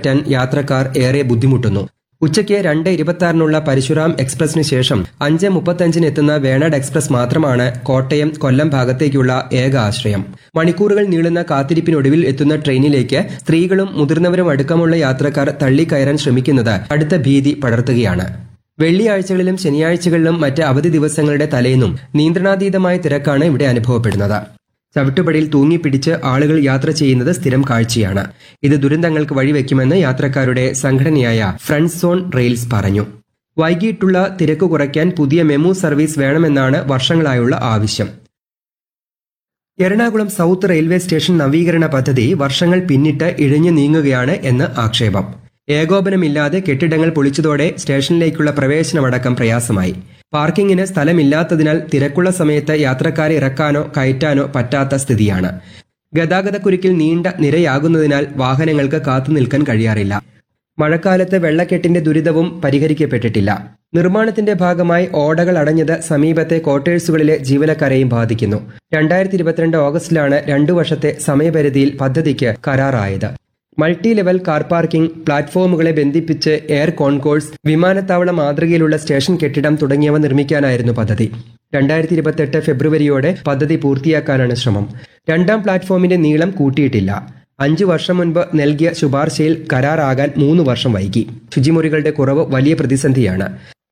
പറ്റാൻ യാത്രക്കാർ ഏറെ ബുദ്ധിമുട്ടുന്നു ഉച്ചയ്ക്ക് രണ്ട് ഇരുപത്തിയാറിനുള്ള പരശുറാം എക്സ്പ്രസിന് ശേഷം അഞ്ച് മുപ്പത്തഞ്ചിന് എത്തുന്ന വേണാട് എക്സ്പ്രസ് മാത്രമാണ് കോട്ടയം കൊല്ലം ഭാഗത്തേക്കുള്ള ഏക ആശ്രയം മണിക്കൂറുകൾ നീളുന്ന കാത്തിരിപ്പിനൊടുവിൽ എത്തുന്ന ട്രെയിനിലേക്ക് സ്ത്രീകളും മുതിർന്നവരും അടക്കമുള്ള യാത്രക്കാർ തള്ളിക്കയറാൻ ശ്രമിക്കുന്നത് അടുത്ത ഭീതി പടർത്തുകയാണ് വെള്ളിയാഴ്ചകളിലും ശനിയാഴ്ചകളിലും മറ്റ് അവധി ദിവസങ്ങളുടെ തലേന്നും നിയന്ത്രണാതീതമായ തിരക്കാണ് ഇവിടെ അനുഭവപ്പെടുന്നത് ചവിട്ടുപടിയിൽ തൂങ്ങിപ്പിടിച്ച് ആളുകൾ യാത്ര ചെയ്യുന്നത് സ്ഥിരം കാഴ്ചയാണ് ഇത് ദുരന്തങ്ങൾക്ക് വഴിവെക്കുമെന്ന് യാത്രക്കാരുടെ സംഘടനയായ ഫ്രണ്ട് സോൺ റെയിൽസ് പറഞ്ഞു വൈകിട്ടുള്ള തിരക്ക് കുറയ്ക്കാൻ പുതിയ മെമു സർവീസ് വേണമെന്നാണ് വർഷങ്ങളായുള്ള ആവശ്യം എറണാകുളം സൗത്ത് റെയിൽവേ സ്റ്റേഷൻ നവീകരണ പദ്ധതി വർഷങ്ങൾ പിന്നിട്ട് ഇഴഞ്ഞു നീങ്ങുകയാണ് എന്ന് ആക്ഷേപം ഏകോപനമില്ലാതെ കെട്ടിടങ്ങൾ പൊളിച്ചതോടെ സ്റ്റേഷനിലേക്കുള്ള പ്രവേശനമടക്കം പ്രയാസമായി പാർക്കിങ്ങിന് സ്ഥലമില്ലാത്തതിനാൽ തിരക്കുള്ള സമയത്ത് യാത്രക്കാരെ ഇറക്കാനോ കയറ്റാനോ പറ്റാത്ത സ്ഥിതിയാണ് ഗതാഗതക്കുരുക്കിൽ നീണ്ട നിരയാകുന്നതിനാൽ വാഹനങ്ങൾക്ക് കാത്തു നിൽക്കാൻ കഴിയാറില്ല മഴക്കാലത്ത് വെള്ളക്കെട്ടിന്റെ ദുരിതവും പരിഹരിക്കപ്പെട്ടിട്ടില്ല നിർമ്മാണത്തിന്റെ ഭാഗമായി ഓടകൾ അടഞ്ഞത് സമീപത്തെ ക്വാർട്ടേഴ്സുകളിലെ ജീവനക്കാരെയും ബാധിക്കുന്നു രണ്ടായിരത്തി ഇരുപത്തിരണ്ട് ഓഗസ്റ്റിലാണ് രണ്ടു വർഷത്തെ സമയപരിധിയിൽ പദ്ധതിക്ക് കരാറായത് മൾട്ടി ലെവൽ കാർ പാർക്കിംഗ് പ്ലാറ്റ്ഫോമുകളെ ബന്ധിപ്പിച്ച് എയർ കോൺകോഴ്സ് വിമാനത്താവള മാതൃകയിലുള്ള സ്റ്റേഷൻ കെട്ടിടം തുടങ്ങിയവ നിർമ്മിക്കാനായിരുന്നു പദ്ധതി രണ്ടായിരത്തി ഇരുപത്തെട്ട് ഫെബ്രുവരിയോടെ പദ്ധതി പൂർത്തിയാക്കാനാണ് ശ്രമം രണ്ടാം പ്ലാറ്റ്ഫോമിന്റെ നീളം കൂട്ടിയിട്ടില്ല അഞ്ചു വർഷം മുൻപ് നൽകിയ ശുപാർശയിൽ കരാറാകാൻ മൂന്ന് വർഷം വൈകി ശുചിമുറികളുടെ കുറവ് വലിയ പ്രതിസന്ധിയാണ്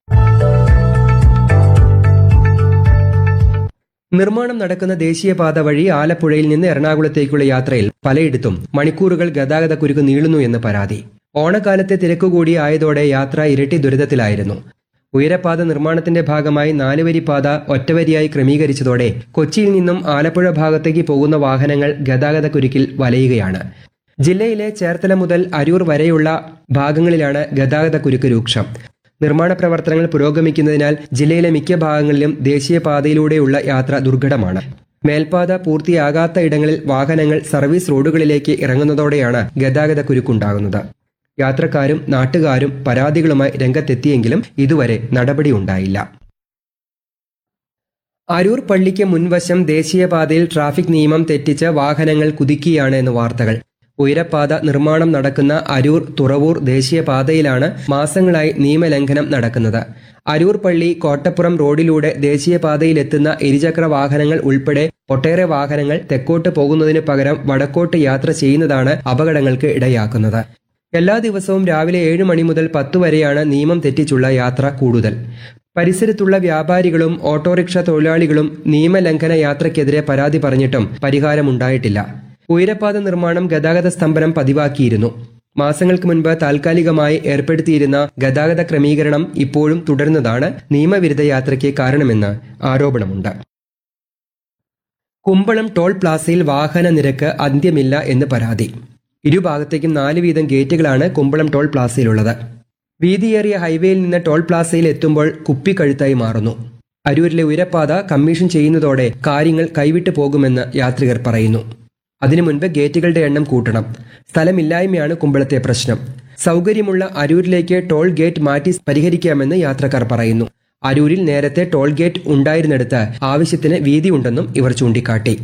നിർമ്മാണം നടക്കുന്ന ദേശീയപാത വഴി ആലപ്പുഴയിൽ നിന്ന് എറണാകുളത്തേക്കുള്ള യാത്രയിൽ പലയിടത്തും മണിക്കൂറുകൾ ഗതാഗതക്കുരുക്ക് നീളുന്നു എന്ന് പരാതി ഓണക്കാലത്തെ തിരക്കുകൂടി ആയതോടെ യാത്ര ഇരട്ടി ദുരിതത്തിലായിരുന്നു ഉയരപാത നിർമ്മാണത്തിന്റെ ഭാഗമായി നാലുവരി പാത ഒറ്റവരിയായി ക്രമീകരിച്ചതോടെ കൊച്ചിയിൽ നിന്നും ആലപ്പുഴ ഭാഗത്തേക്ക് പോകുന്ന വാഹനങ്ങൾ ഗതാഗതക്കുരുക്കിൽ വലയുകയാണ് ജില്ലയിലെ ചേർത്തല മുതൽ അരൂർ വരെയുള്ള ഭാഗങ്ങളിലാണ് ഗതാഗതക്കുരുക്ക് രൂക്ഷം നിർമ്മാണ പ്രവർത്തനങ്ങൾ പുരോഗമിക്കുന്നതിനാൽ ജില്ലയിലെ മിക്ക ഭാഗങ്ങളിലും ദേശീയപാതയിലൂടെയുള്ള യാത്ര ദുർഘടമാണ് മേൽപ്പാത പൂർത്തിയാകാത്ത ഇടങ്ങളിൽ വാഹനങ്ങൾ സർവീസ് റോഡുകളിലേക്ക് ഇറങ്ങുന്നതോടെയാണ് ഗതാഗതക്കുരുക്കുണ്ടാകുന്നത് യാത്രക്കാരും നാട്ടുകാരും പരാതികളുമായി രംഗത്തെത്തിയെങ്കിലും ഇതുവരെ നടപടിയുണ്ടായില്ല അരൂർ പള്ളിക്ക് മുൻവശം ദേശീയപാതയിൽ ട്രാഫിക് നിയമം തെറ്റിച്ച് വാഹനങ്ങൾ കുതിക്കുകയാണ് എന്ന് വാർത്തകൾ ഉയരപ്പാത നിർമ്മാണം നടക്കുന്ന അരൂർ തുറവൂർ ദേശീയപാതയിലാണ് മാസങ്ങളായി നിയമലംഘനം നടക്കുന്നത് അരൂർ പള്ളി കോട്ടപ്പുറം റോഡിലൂടെ ദേശീയപാതയിലെത്തുന്ന ഇരുചക്ര വാഹനങ്ങൾ ഉൾപ്പെടെ ഒട്ടേറെ വാഹനങ്ങൾ തെക്കോട്ട് പോകുന്നതിന് പകരം വടക്കോട്ട് യാത്ര ചെയ്യുന്നതാണ് അപകടങ്ങൾക്ക് ഇടയാക്കുന്നത് എല്ലാ ദിവസവും രാവിലെ ഏഴ് മണി മുതൽ പത്ത് വരെയാണ് നിയമം തെറ്റിച്ചുള്ള യാത്ര കൂടുതൽ പരിസരത്തുള്ള വ്യാപാരികളും ഓട്ടോറിക്ഷ തൊഴിലാളികളും നിയമലംഘന യാത്രയ്ക്കെതിരെ പരാതി പറഞ്ഞിട്ടും പരിഹാരമുണ്ടായിട്ടില്ല ഉയരപ്പാത നിർമ്മാണം ഗതാഗത സ്തംഭനം പതിവാക്കിയിരുന്നു മാസങ്ങൾക്ക് മുൻപ് താൽക്കാലികമായി ഏർപ്പെടുത്തിയിരുന്ന ഗതാഗത ക്രമീകരണം ഇപ്പോഴും തുടരുന്നതാണ് നിയമവിരുദ്ധ യാത്രയ്ക്ക് കാരണമെന്ന് ആരോപണമുണ്ട് കുമ്പളം ടോൾ പ്ലാസയിൽ വാഹന നിരക്ക് അന്ത്യമില്ല എന്ന് പരാതി ഇരുഭാഗത്തേക്കും നാല് വീതം ഗേറ്റുകളാണ് കുമ്പളം ടോൾ പ്ലാസയിലുള്ളത് വീതിയേറിയ ഹൈവേയിൽ നിന്ന് ടോൾ പ്ലാസയിൽ എത്തുമ്പോൾ കുപ്പിക്കഴുത്തായി മാറുന്നു അരൂരിലെ ഉയരപ്പാത കമ്മീഷൻ ചെയ്യുന്നതോടെ കാര്യങ്ങൾ കൈവിട്ടു പോകുമെന്ന് യാത്രികർ പറയുന്നു അതിനു മുൻപ് ഗേറ്റുകളുടെ എണ്ണം കൂട്ടണം സ്ഥലമില്ലായ്മയാണ് കുമ്പളത്തെ പ്രശ്നം സൗകര്യമുള്ള അരൂരിലേക്ക് ടോൾ ഗേറ്റ് മാറ്റി പരിഹരിക്കാമെന്ന് യാത്രക്കാർ പറയുന്നു അരൂരിൽ നേരത്തെ ടോൾ ഗേറ്റ് ഉണ്ടായിരുന്നിടത്ത് ആവശ്യത്തിന് വീതിയുണ്ടെന്നും ഇവർ ചൂണ്ടിക്കാട്ടി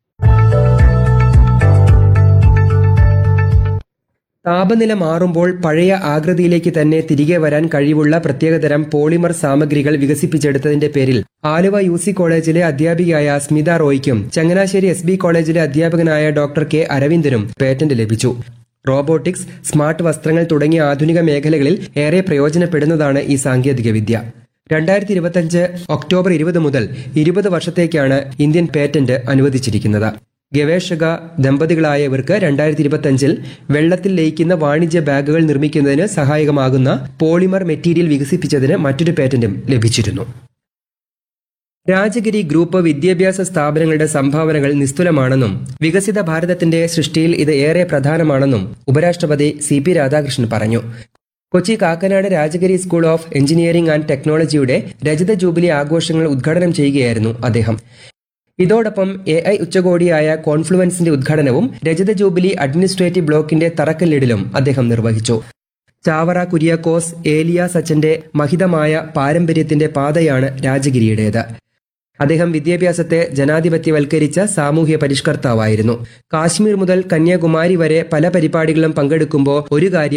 താപനില മാറുമ്പോൾ പഴയ ആകൃതിയിലേക്ക് തന്നെ തിരികെ വരാൻ കഴിവുള്ള പ്രത്യേകതരം പോളിമർ സാമഗ്രികൾ വികസിപ്പിച്ചെടുത്തതിന്റെ പേരിൽ ആലുവ യു സി കോളേജിലെ അധ്യാപികയായ സ്മിത റോയ്ക്കും ചങ്ങനാശ്ശേരി എസ് ബി കോളേജിലെ അധ്യാപകനായ ഡോക്ടർ കെ അരവിന്ദനും പേറ്റന്റ് ലഭിച്ചു റോബോട്ടിക്സ് സ്മാർട്ട് വസ്ത്രങ്ങൾ തുടങ്ങിയ ആധുനിക മേഖലകളിൽ ഏറെ പ്രയോജനപ്പെടുന്നതാണ് ഈ സാങ്കേതികവിദ്യ രണ്ടായിരത്തി ഇരുപത്തിയഞ്ച് ഒക്ടോബർ ഇരുപത് മുതൽ ഇരുപത് വർഷത്തേക്കാണ് ഇന്ത്യൻ പേറ്റന്റ് അനുവദിച്ചിരിക്കുന്നത് ഗവേഷക ദമ്പതികളായ ഇവർക്ക് രണ്ടായിരത്തി ഇരുപത്തിയഞ്ചിൽ വെള്ളത്തിൽ ലയിക്കുന്ന വാണിജ്യ ബാഗുകൾ നിർമ്മിക്കുന്നതിന് സഹായകമാകുന്ന പോളിമർ മെറ്റീരിയൽ വികസിപ്പിച്ചതിന് മറ്റൊരു പേറ്റന്റും ലഭിച്ചിരുന്നു രാജഗിരി ഗ്രൂപ്പ് വിദ്യാഭ്യാസ സ്ഥാപനങ്ങളുടെ സംഭാവനകൾ നിസ്തുലമാണെന്നും വികസിത ഭാരതത്തിന്റെ സൃഷ്ടിയിൽ ഇത് ഏറെ പ്രധാനമാണെന്നും ഉപരാഷ്ട്രപതി സി പി രാധാകൃഷ്ണൻ പറഞ്ഞു Kochi Kakkanad Rajagiri school of engineering and ടെക്നോളജിയുടെ രജത ജൂബിലി ആഘോഷങ്ങൾ ഉദ്ഘാടനം ചെയ്യുകയായിരുന്നു അദ്ദേഹം ഇതോടൊപ്പം എ ഐ ഉച്ചകോടിയായ കോൺഫ്ലുവൻസിന്റെ ഉദ്ഘാടനവും രജത ജൂബിലി അഡ്മിനിസ്ട്രേറ്റീവ് ബ്ലോക്കിന്റെ തറക്കല്ലിടലും അദ്ദേഹം നിർവഹിച്ചു ചാവറ കുര്യാക്കോസ് ഏലിയ സച്ചന്റെ മഹിതമായ പാരമ്പര്യത്തിന്റെ പാതയാണ് രാജഗിരിയുടേത് അദ്ദേഹം വിദ്യാഭ്യാസത്തെ ജനാധിപത്യവൽക്കരിച്ച സാമൂഹ്യ പരിഷ്കർത്താവായിരുന്നു കാശ്മീർ മുതൽ കന്യാകുമാരി വരെ പല പരിപാടികളും പങ്കെടുക്കുമ്പോൾ ഒരു കാര്യം